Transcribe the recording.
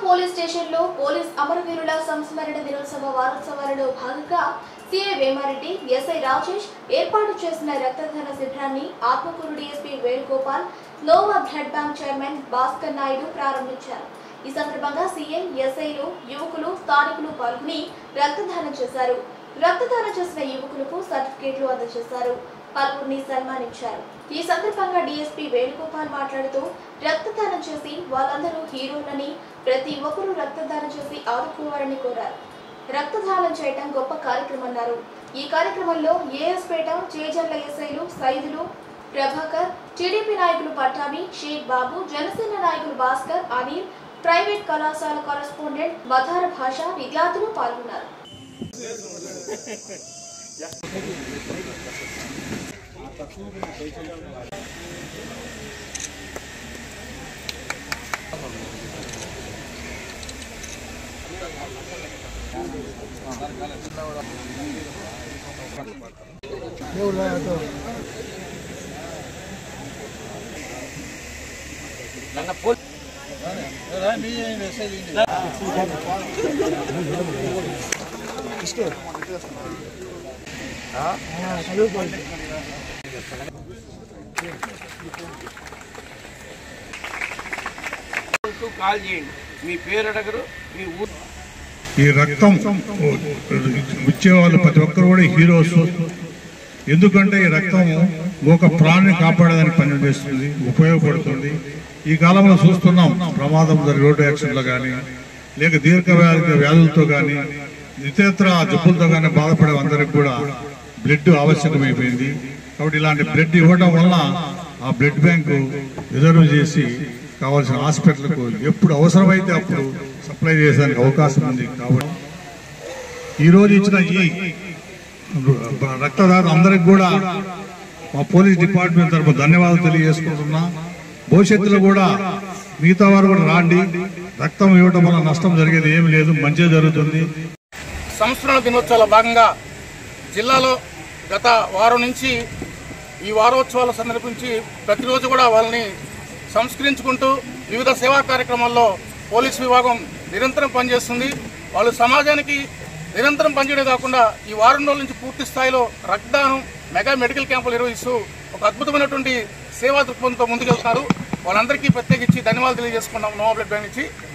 police స్టేషన్లో police అమరవీరుల సంస్మరణ దినోత్సవ వారోత్సవాలలో భాగంగా సిఐ వేమారెడ్డి ఎస్ఐ రాజేష్ ఏర్పాటు చేసిన రక్తదాన శిబిరాన్ని Atmakur DSP Venugopal Nova blood bank chairman Bhaskar Naidu ప్రారంభించారు ఈ సందర్భంగా సీఎం ఎస్ఐలు యువకులు స్థానికులు పాల్గొని రక్తదానం చేశారు రక్తదానం చేసిన యువకులకు సర్టిఫికేట్లు అందజేశారు పలువురిని సన్మానించారు ఈ సందర్భంగా డీఎస్పీ వేణుగోపాల్ మాట్లాడుతూ రక్తదానం చేసి వాళ్ళందరూ హీరోలని ప్రతి ఒక్కరూ రక్తదానం చేసి ఆదుకోవాలని కోరారు రక్తదానం చేయటం గొప్ప కార్యక్రమం అన్నారు ఈ కార్యక్రమంలో ఏఎస్పేట చేజర్ల ఎస్ఐలు సైదులు ప్రభాకర్ టీడీపీ నాయకులు పట్టాభి షేక్ బాబు జనసేన నాయకులు భాస్కర్ అనిల్ ప్రైవేట్ కళాశాల కరస్పాండెంట్ మధార భాష విద్యార్థులు పాల్గొన్నారు అంటూ కాల్ చేయండి మీ పేరు అడగరు మీ ఊరు ఈ రక్తం ఇచ్చేవాళ్ళు ప్రతి ఒక్కరు కూడా హీరోస్ ఎందుకంటే ఈ రక్తం ఒక ప్రాణిని కాపాడడానికి పనిచేస్తుంది ఉపయోగపడుతుంది ఈ కాలంలో చూస్తున్నాం ప్రమాదం జరిగి రోడ్డు యాక్సిడెంట్లో కానీ లేక దీర్ఘవ్యాధి వ్యాధులతో కానీ ఇతరత్ర జబ్బులతో కానీ బాధపడే అందరికి కూడా బ్లడ్ ఆవశ్యకమైపోయింది కాబట్టి ఇలాంటి బ్లడ్ ఇవ్వడం వల్ల ఆ బ్లడ్ బ్యాంకు రిజర్వ్ చేసి కావాల్సిన హాస్పిటల్కు ఎప్పుడు అవసరమైతే అప్పుడు సప్లై చేసేదానికి అవకాశం ఉంది కాబట్టి ఈ రోజు ఇచ్చిన ఈ రక్తదాత అందరికి కూడా మా పోలీస్ డిపార్ట్మెంట్ తరఫున ధన్యవాదాలు తెలియజేసుకుంటున్నా భవిష్యత్తులో కూడా మిగతా వారు కూడా రాండి రక్తం ఇవ్వడం వల్ల నష్టం జరిగేది ఏమి లేదు మంచిగా జరుగుతుంది సంస్మరణ దినోత్సవాల భాగంగా జిల్లాలో గత వారం నుంచి ఈ వారోత్సవాల సందర్భించి ప్రతిరోజు కూడా వాళ్ళని సంస్కరించుకుంటూ వివిధ సేవా కార్యక్రమాల్లో పోలీస్ విభాగం నిరంతరం పనిచేస్తుంది వాళ్ళు సమాజానికి నిరంతరం పనిచేయడం కాకుండా ఈ వారం రోజుల నుంచి పూర్తి స్థాయిలో రక్తదానం మెగా మెడికల్ క్యాంపులు నిర్వహిస్తూ ఒక అద్భుతమైనటువంటి సేవా దృక్పథంతో ముందుకెళ్తున్నారు వాళ్ళందరికీ ప్రత్యేకించి ధన్యవాదాలు తెలియజేసుకున్నాం నోవా బ్లడ్ బ్యాంక్ నుంచి